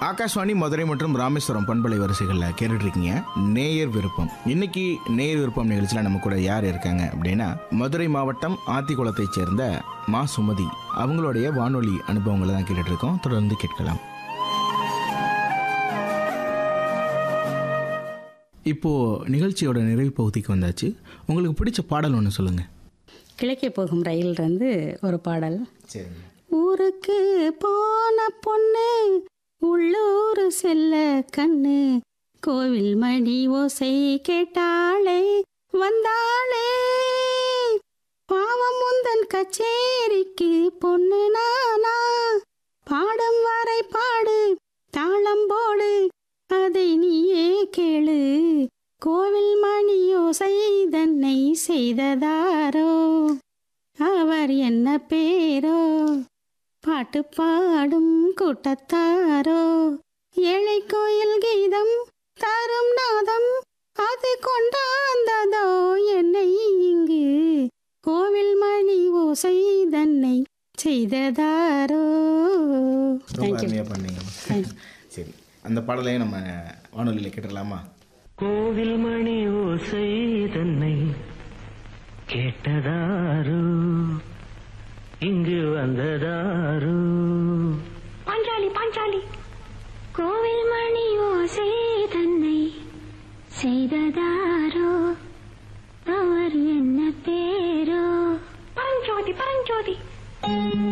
ஆகாஷ்வாணி மதுரை மற்றும் ராமேஸ்வரம் பண்பலை வரிசைகளில் கேட்டுட்டு இருக்கீங்க நேயர் விருப்பம் இன்னைக்கு நேயர் விருப்பம் நிகழ்ச்சியில் நம்ம கூட யார் இருக்காங்க அப்படின்னா மதுரை மாவட்டம் ஆத்திக்குளத்தைச் சேர்ந்த மா சுமதி அவங்களுடைய வானொலி அனுபவங்களை தான் கேட்டுட்டு இருக்கோம் தொடர்ந்து கேட்கலாம் இப்போ நிகழ்ச்சியோட நிறைவு பகுதிக்கு வந்தாச்சு உங்களுக்கு பிடிச்ச பாடல் ஒன்று சொல்லுங்க கிழக்கே போகும் ரயிலிருந்து ஒரு பாடல் சரிங்க ஊருக்கு போன பொண்ணு உள்ளூர் செல்ல கண்ணு கோவில் மணி ஓசை கேட்டாளே வந்தாளே பாவம் முந்தன் கச்சேரிக்கு பொண்ணு நானா பாடம் வரை பாடு தாளம் போடு அதை நீயே கேளு கோவில் மணி ஓசை தன்னை செய்ததாரோ அவர் என்ன பேரோ பாட்டு பாடும் கூட்டத்தாரோ ஏழை கோயில் கீதம் தரும் நாதம் அது கொண்டாந்ததோ என்னை இங்கு கோவில் மணி ஓசை தன்னை செய்ததாரோ ரொம்ப தேங்க்யூ அருமையாக பண்ணீங்க சரி அந்த பாடலையும் நம்ம வானொலியில் கேட்டுடலாமா கோவில் மணி ஓசை தன்னை